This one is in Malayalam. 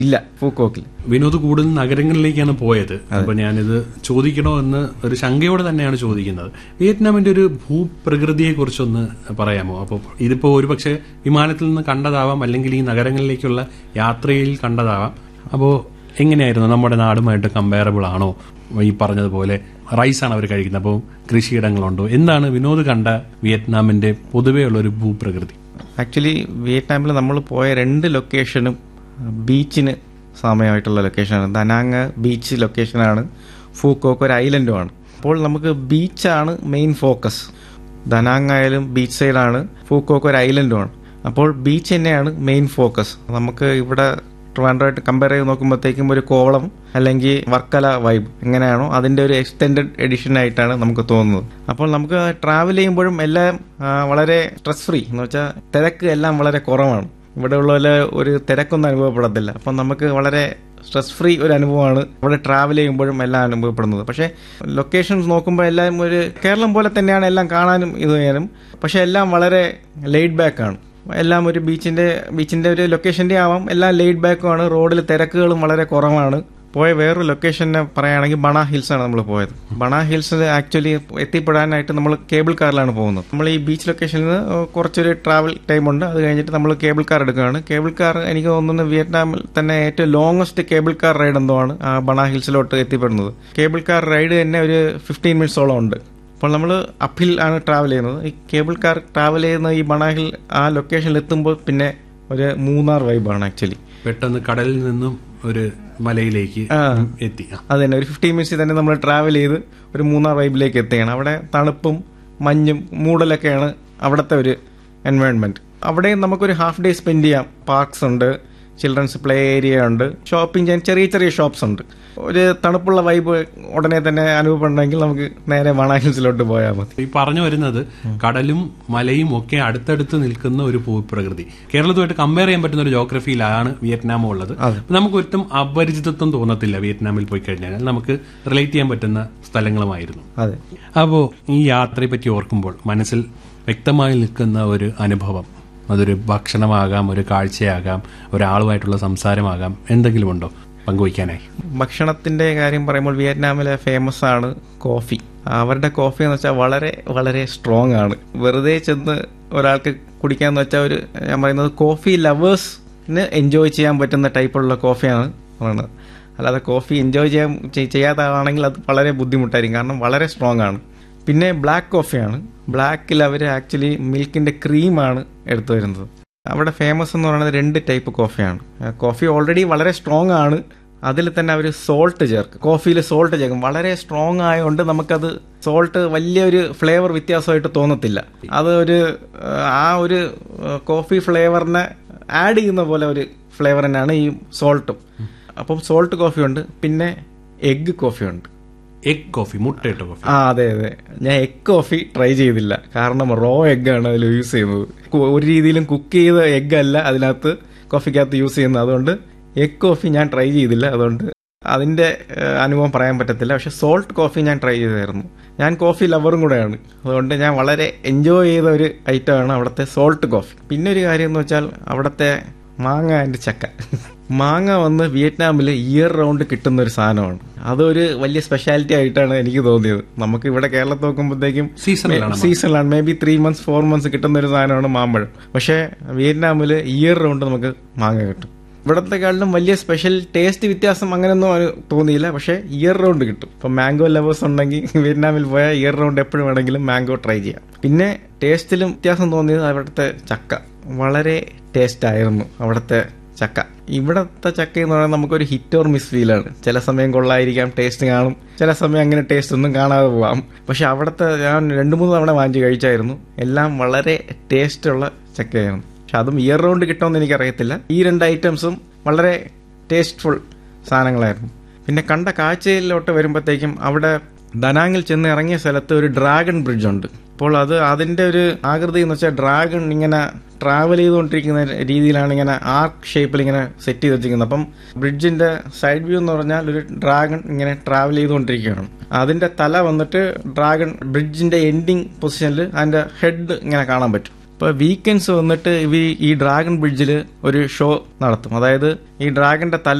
ഇല്ല ഫൂക്കോക്കിൽ വിനോദ് കൂടുതൽ നഗരങ്ങളിലേക്കാണ് പോയത് അപ്പൊ ഞാനിത് ചോദിക്കണോ എന്ന് ഒരു ശങ്കയോടെ തന്നെയാണ് ചോദിക്കുന്നത് വിയറ്റ്നാമിന്റെ ഒരു ഭൂപ്രകൃതിയെ കുറിച്ചൊന്ന് പറയാമോ അപ്പോൾ ഇതിപ്പോ ഒരുപക്ഷെ വിമാനത്തിൽ നിന്ന് കണ്ടതാവാം അല്ലെങ്കിൽ ഈ നഗരങ്ങളിലേക്കുള്ള യാത്രയിൽ കണ്ടതാവാം അപ്പോൾ എങ്ങനെയായിരുന്നു നമ്മുടെ നാടുമായിട്ട് കമ്പയറബിൾ ആണോ ഈ പറഞ്ഞതുപോലെ റൈസാണ് അവർ കഴിക്കുന്നത് അപ്പോൾ കൃഷിയിടങ്ങളുണ്ടോ എന്താണ് വിനോദ് കണ്ട വിയറ്റ്നാമിന്റെ പൊതുവെയുള്ള ഒരു ഭൂപ്രകൃതി ആക്ച്വലി വിയറ്റ്നാമിൽ നമ്മൾ പോയ രണ്ട് ലൊക്കേഷനും ബീച്ചിന് സമയമായിട്ടുള്ള ലൊക്കേഷനാണ് ദനാങ് ബീച്ച് ലൊക്കേഷനാണ് ഫൂക്കോക്ക് ഒരു ഐലൻഡുമാണ് അപ്പോൾ നമുക്ക് ബീച്ചാണ് മെയിൻ ഫോക്കസ് ദനാങ് ആയാലും ബീച്ച് സൈഡാണ് ഫൂക്കോക്ക് ഒരു ഐലൻഡുമാണ് അപ്പോൾ ബീച്ച് തന്നെയാണ് മെയിൻ ഫോക്കസ് നമുക്ക് ഇവിടെ ട്രിവാൻഡ്രമായിട്ട് കമ്പയർ ചെയ്ത് നോക്കുമ്പോഴത്തേക്കും ഒരു കോളം അല്ലെങ്കിൽ വർക്കല വൈബ് എങ്ങനെയാണോ അതിന്റെ ഒരു എക്സ്റ്റെൻഡഡ് എഡിഷൻ ആയിട്ടാണ് നമുക്ക് തോന്നുന്നത് അപ്പോൾ നമുക്ക് ട്രാവൽ ചെയ്യുമ്പോഴും എല്ലാം ആ, വളരെ സ്ട്രെസ് ഫ്രീ എന്ന് വെച്ചാൽ തിരക്ക് എല്ലാം വളരെ കുറവാണ് ഇവിടെ ഉള്ള പോലെ ഒരു തിരക്കൊന്നും അനുഭവപ്പെടത്തില്ല അപ്പം നമുക്ക് വളരെ സ്ട്രെസ് ഫ്രീ ഒരു അനുഭവമാണ് ഇവിടെ ട്രാവൽ ചെയ്യുമ്പോഴും എല്ലാം അനുഭവപ്പെടുന്നത് പക്ഷേ ലൊക്കേഷൻസ് നോക്കുമ്പോൾ എല്ലാം ഒരു കേരളം പോലെ തന്നെയാണ് എല്ലാം കാണാനും ഇത് ചെയ്യാനും പക്ഷേ എല്ലാം വളരെ ലെയ്ഡ് ബാക്ക് ആണ് എല്ലാം ഒരു ബീച്ചിന്റെ ബീച്ചിന്റെ ഒരു ലൊക്കേഷന്റെ ആവാം എല്ലാം ലെയ്ഡ് ബാക്കും ആണ് റോഡിൽ തിരക്കുകളും വളരെ കുറവാണ് പോയ വേറൊരു ലൊക്കേഷനെ പറയുകയാണെങ്കിൽ ബണ ഹിൽസ് ആണ് നമ്മൾ പോയത് ബണ ഹിൽസിൽ ആക്ച്വലി എത്തിപ്പെടാനായിട്ട് നമ്മൾ കേബിൾ കാറിലാണ് പോകുന്നത് നമ്മൾ ഈ ബീച്ച് ലൊക്കേഷനിൽ നിന്ന് കുറച്ചൊരു ട്രാവൽ ടൈം ഉണ്ട് അത് കഴിഞ്ഞിട്ട് നമ്മൾ കേബിൾ കാർ എടുക്കുകയാണ് കേബിൾ കാർ എനിക്ക് തോന്നുന്നു വിയറ്റ്നാമിൽ തന്നെ ഏറ്റവും ലോങ്ങസ്റ്റ് കേബിൾ കാർ റൈഡ് എന്തോ ആണ് ആ ബണ ഹിൽസിലോട്ട് എത്തിപ്പെടുന്നത് കേബിൾ കാർ റൈഡ് തന്നെ ഒരു ഫിഫ്റ്റീൻ മിനിറ്റ്സോളം ഉണ്ട് അപ്പോൾ നമ്മൾ അപ്പിൽ ആണ് ട്രാവൽ ചെയ്യുന്നത് ഈ കേബിൾ കാർ ട്രാവൽ ചെയ്യുന്ന ഈ ബണാഹിൽ ആ ലൊക്കേഷനിൽ എത്തുമ്പോൾ പിന്നെ ഒരു മൂന്നാർ വൈബാണ് ആക്ച്വലി പെട്ടെന്ന് കടലിൽ നിന്നും ഒരു മലയിലേക്ക് എത്തി ആ. അത് തന്നെ ഒരു ഫിഫ്റ്റീൻ മിനിറ്റ്സിൽ തന്നെ നമ്മൾ ട്രാവൽ ചെയ്ത് ഒരു മൂന്നാർ വൈബിലേക്ക് എത്തുകയാണ് അവിടെ തണുപ്പും മഞ്ഞും മൂടലൊക്കെയാണ് അവിടുത്തെ ഒരു എൻവയോൺമെന്റ് അവിടെയും നമുക്കൊരു ഹാഫ് ഡേ സ്പെൻഡ് ചെയ്യാം പാർക്സ് ഉണ്ട് ചിൽഡ്രൻസ് പ്ലേ ഏരിയ ഉണ്ട് ഷോപ്പിംഗ് ചെയ്യാൻ ചെറിയ ചെറിയ ഷോപ്സ് ഉണ്ട് ഒരു തണുപ്പുള്ള വൈബ് ഉടനെ തന്നെ അനുഭവപ്പെടണമെങ്കിൽ നമുക്ക് നേരെ വണാഹിൽസിലോട്ട് പോയാൽ മതി ഈ പറഞ്ഞു വരുന്നത് കടലും മലയും ഒക്കെ അടുത്തടുത്ത് നിൽക്കുന്ന ഒരു ഭൂപ്രകൃതി കേരളത്തുമായിട്ട് കമ്പയർ ചെയ്യാൻ പറ്റുന്ന ഒരു ജോഗ്രഫിയിലാണ് വിയറ്റ്നാം ഉള്ളത് അപ്പൊ നമുക്ക് ഒട്ടും അപരിചിതത്വം തോന്നത്തില്ല വിയറ്റ്നാമിൽ പോയി കഴിഞ്ഞാൽ നമുക്ക് റിലേറ്റ് ചെയ്യാൻ പറ്റുന്ന സ്ഥലങ്ങളുമായിരുന്നു അതെ അപ്പോൾ ഈ യാത്രയെ പറ്റി ഓർക്കുമ്പോൾ മനസ്സിൽ വ്യക്തമായി നിൽക്കുന്ന ഒരു അനുഭവം അതൊരു ഭക്ഷണമാകാം ഒരു കാഴ്ചയാകാം ഒരാളുമായിട്ടുള്ള സംസാരമാകാം എന്തെങ്കിലും ഉണ്ടോ പങ്കുവയ്ക്കാനായി ഭക്ഷണത്തിന്റെ കാര്യം പറയുമ്പോൾ വിയറ്റ്നാമിലെ ഫേമസ് ആണ് കോഫി അവരുടെ കോഫി എന്ന് വെച്ചാൽ വളരെ വളരെ സ്ട്രോങ് ആണ് വെറുതെ ചെന്ന് ഒരാൾക്ക് കുടിക്കാന്ന് വെച്ചാൽ ഒരു ഞാൻ പറയുന്നത് കോഫി ലവേഴ്സിന് എൻജോയ് ചെയ്യാൻ പറ്റുന്ന ടൈപ്പുള്ള കോഫിയാണ് പറയുന്നത് അല്ലാതെ കോഫി എൻജോയ് ചെയ്യാൻ ചെയ്- ചെയ്യാത്ത ആളാണെങ്കിൽ അത് വളരെ ബുദ്ധിമുട്ടായിരിക്കും കാരണം വളരെ സ്ട്രോങ് ആണ് പിന്നെ ബ്ലാക്ക് കോഫിയാണ് ബ്ലാക്കിൽ അവർ ആക്ച്വലി മിൽക്കിന്റെ ക്രീമാണ് എടുത്തു വരുന്നത് അവിടെ ഫേമസ് എന്ന് പറയുന്നത് രണ്ട് ടൈപ്പ് കോഫിയാണ് ആ, കോഫി ഓൾറെഡി വളരെ സ്ട്രോങ് ആണ് അതിൽ തന്നെ അവർ സോൾട്ട് ചേർക്കും കോഫിയിൽ സോൾട്ട് ചേർക്കും വളരെ സ്ട്രോങ് ആയതുകൊണ്ട് നമുക്കത് സോൾട്ട് വലിയൊരു ഫ്ലേവർ വ്യത്യാസമായിട്ട് തോന്നത്തില്ല അത് ഒരു ആ, ആ ഒരു ആ, കോഫി ഫ്ലേവറിനെ ആഡ് ചെയ്യുന്ന പോലെ ഒരു ഫ്ലേവർ തന്നെയാണ് ഈ സോൾട്ടും അപ്പം സോൾട്ട് കോഫി ഉണ്ട് പിന്നെ എഗ് കോഫി ഉണ്ട് എഗ് കോഫി മുട്ടയിട്ട കോഫി ആ അതെ അതെ ഞാൻ എഗ് കോഫി ട്രൈ ചെയ്തില്ല കാരണം റോ എഗ് ആണ് അതിൽ യൂസ് ചെയ്യുന്നത് കു- ഒരു രീതിയിലും കുക്ക് ചെയ്ത എഗ് അല്ല അതിനകത്ത് കോഫിക്കകത്ത് യൂസ് ചെയ്യുന്നത് അതുകൊണ്ട് എഗ് കോഫി ഞാൻ ട്രൈ ചെയ്തില്ല അതുകൊണ്ട് അതിന്റെ ഏഹ്, അനുഭവം പറയാൻ പറ്റത്തില്ല പക്ഷെ സോൾട്ട് കോഫി ഞാൻ ട്രൈ ചെയ്തായിരുന്നു ഞാൻ കോഫി ലവറും കൂടെയാണ് അതുകൊണ്ട് ഞാൻ വളരെ എൻജോയ് ചെയ്ത ഒരു ഐറ്റമാണ് അവിടുത്തെ സോൾട്ട് കോഫി പിന്നെ ഒരു കാര്യം എന്ന് വെച്ചാൽ അവിടുത്തെ മാങ്ങ ആൻഡ് ചക്ക മാങ്ങ വന്ന് വിയറ്റ്നാമിൽ ഇയർ റൗണ്ട് കിട്ടുന്ന ഒരു സാധനമാണ് അതൊരു വലിയ സ്പെഷ്യാലിറ്റി ആയിട്ടാണ് എനിക്ക് തോന്നിയത് നമുക്ക് ഇവിടെ കേരളത്തിൽ നോക്കുമ്പോഴത്തേക്കും സീസണിലാണ് സീസണിലാണ് maybe three months four months കിട്ടുന്ന ഒരു സാധനമാണ് മാമ്പഴം പക്ഷേ വിയറ്റ്നാമിൽ ഇയർ റൗണ്ട് നമുക്ക് മാങ്ങ കിട്ടും ഇവിടത്തെക്കാളിലും വലിയ സ്പെഷ്യൽ ടേസ്റ്റ് വ്യത്യാസം അങ്ങനെയൊന്നും അത് തോന്നിയില്ല പക്ഷേ ഇയർ റൗണ്ട് കിട്ടും ഇപ്പൊ മാംഗോ ലവേഴ്സ് ഉണ്ടെങ്കിൽ വിയറ്റ്നാമിൽ പോയാൽ ഇയർ റൗണ്ട് എപ്പോഴും വേണമെങ്കിലും മാംഗോ ട്രൈ ചെയ്യാം പിന്നെ ടേസ്റ്റിലും വ്യത്യാസം തോന്നിയത് അവിടുത്തെ ചക്ക വളരെ ടേസ്റ്റ് ആയിരുന്നു അവിടുത്തെ ചക്ക ഇവിടത്തെ ചക്ക എന്ന് പറയുന്നത് നമുക്കൊരു ഹിറ്റ് ഓർ മിസ് ഫീലാണ് ചില സമയം കൊള്ളായിരിക്കാം ടേസ്റ്റ് കാണും ചില സമയം അങ്ങനെ ടേസ്റ്റ് ഒന്നും കാണാതെ പോവാം പക്ഷെ അവിടുത്തെ ഞാൻ രണ്ട് മൂന്ന് തവണ വാങ്ങിച്ച് കഴിച്ചായിരുന്നു എല്ലാം വളരെ ടേസ്റ്റുള്ള ചക്കയായിരുന്നു പക്ഷെ അതും ഇയർ റൗണ്ട് കിട്ടുമെന്ന് എനിക്കറിയത്തില്ല ഈ രണ്ട് ഐറ്റംസും വളരെ ടേസ്റ്റ്ഫുൾ സാധനങ്ങളായിരുന്നു പിന്നെ കണ്ട കാഴ്ചയിലോട്ട് വരുമ്പോഴത്തേക്കും അവിടെ ദനാങ്ങിൽ ചെന്ന് ഇറങ്ങിയ സ്ഥലത്ത് ഒരു ഡ്രാഗൺ ബ്രിഡ്ജ് ഉണ്ട് അപ്പോൾ അത് അതിന്റെ ഒരു ആകൃതി എന്ന് വെച്ചാൽ ഡ്രാഗൺ ഇങ്ങനെ ട്രാവൽ ചെയ്തുകൊണ്ടിരിക്കുന്ന രീതിയിലാണ് ഇങ്ങനെ ആർക്ക് ഷേപ്പിൽ ഇങ്ങനെ സെറ്റ് ചെയ്ത് വെച്ചിരിക്കുന്നത് അപ്പം ബ്രിഡ്ജിന്റെ സൈഡ് വ്യൂ എന്ന് പറഞ്ഞാൽ ഒരു ഡ്രാഗൺ ഇങ്ങനെ ട്രാവൽ ചെയ്തുകൊണ്ടിരിക്കുകയാണ് അതിന്റെ തല വന്നിട്ട് ഡ്രാഗൺ ബ്രിഡ്ജിന്റെ എൻഡിങ് പൊസിഷനിൽ അതിന്റെ ഹെഡ് ഇങ്ങനെ കാണാൻ പറ്റും ഇപ്പോൾ വീക്കെൻഡ്സ് വന്നിട്ട് ഇവ ഈ ഡ്രാഗൺ ബ്രിഡ്ജിൽ ഒരു ഷോ നടത്തും അതായത് ഈ ഡ്രാഗന്റെ തല